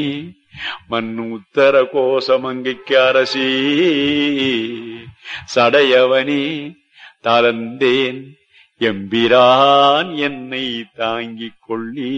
மண்ணு உத்தர கோசமங்கைக்கு அரசி சடையவனே தளர்ந்தேன் எம்பிரான் என்னை தாங்கிக் கொள்ளி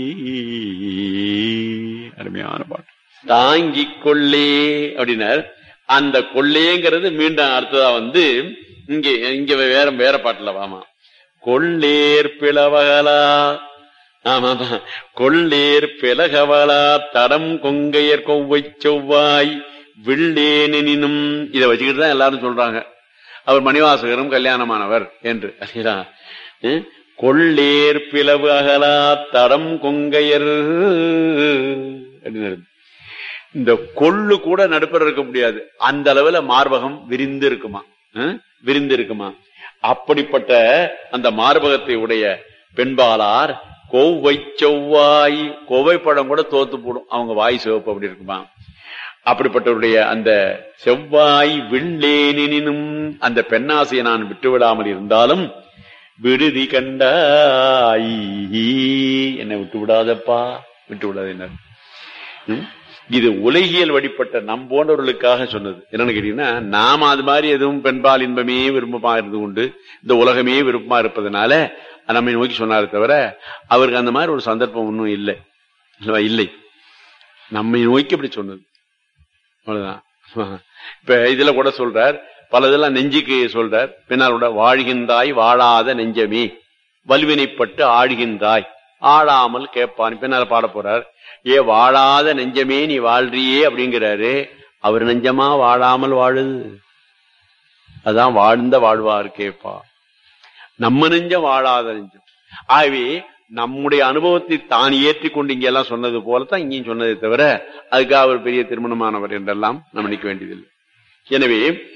அருமையான பாட்டு தாங்கிக் கொள்ளே அப்படின்னார் அந்த கொள்ளேங்கிறது மீண்டும் அடுத்ததா வந்து இங்க இங்க வேற வேற பாட்டுல வாமா கொள்ளேர் பிளவகலா ஆமாமா கொள்ளேர் பிளகவலா தடம் கொங்கையர் கொவ்வை செவ்வாய் வில்லேனினும் இதை வச்சுக்கிட்டு தான் எல்லாரும் சொல்றாங்க அவர் மணிவாசகரும் கல்யாணமானவர் என்று அறியா கொள்ளேர் பிளவு அகலா தடம் கொங்கையர் அப்படின்னு இந்த கொள்ளு கூட நடுப்பர் இருக்க முடியாது அந்த அளவுல மார்பகம் விரிந்து இருக்குமா அஹ்? விரிந்து இருக்குமா அப்படிப்பட்ட அந்த மார்பகத்தை உடைய பெண்பாளார் கோவை செவ்வாய் கோவை பழம் கூட தோத்து போடும் அவங்க வாய் சிவப்பு அப்படி இருக்குமா அப்படிப்பட்டவருடைய அந்த செவ்வாய் வில்லேனினும் அந்த பெண்ணாசையை நான் விட்டு விடாமல் இருந்தாலும் விடுதி கண்டாய் என்னை விட்டு விடாதப்பா விட்டு விடாதேனர் ம்? இது உலகியல் வழிபட்ட நம் போன்றவர்களுக்காக சொன்னது என்னன்னு கேட்டீங்கன்னா நாம அது மாதிரி எதுவும் பெண்பால் இன்பமே விருப்பமா இருந்து கொண்டு இந்த உலகமே விருப்பமா இருப்பதனால நம்மை நோக்கி சொன்னாரே தவிர அவருக்கு அந்த மாதிரி ஒரு சந்தர்ப்பம் ஒன்றும் இல்லை இல்லவா? இல்லை நம்மை நோக்கி அப்படி சொன்னது அவ்வளவுதான் இப்ப இதுல கூட சொல்றார் பல இதெல்லாம் நெஞ்சுக்கு சொல்றார் பின்னால் கூட வாழ்கின்றாய் வாழாத நெஞ்சமே வலுவினைப்பட்டு ஆழ்கின்றாய் ஆளாமல் கேட்பான் பின்னால பாட போறார் ஏ வாழாத நெஞ்சமே நீ வாழ்றியே அப்படிங்கிறாரு அவர் நெஞ்சமா வாழாமல் வாழுது அதான் வாழ்ந்த வாழ்வார் கேப்பா நம்ம நெஞ்சம் வாழாத நெஞ்சம் ஆகவே நம்முடைய அனுபவத்தை தான் ஏற்றி கொண்டு இங்க எல்லாம் சொன்னது போலத்தான் இங்கேயும் சொன்னதை தவிர அதுக்காக அவர் பெரிய திருமணமானவர் என்றெல்லாம் நம்ம நினைக்க வேண்டியதில்லை எனவே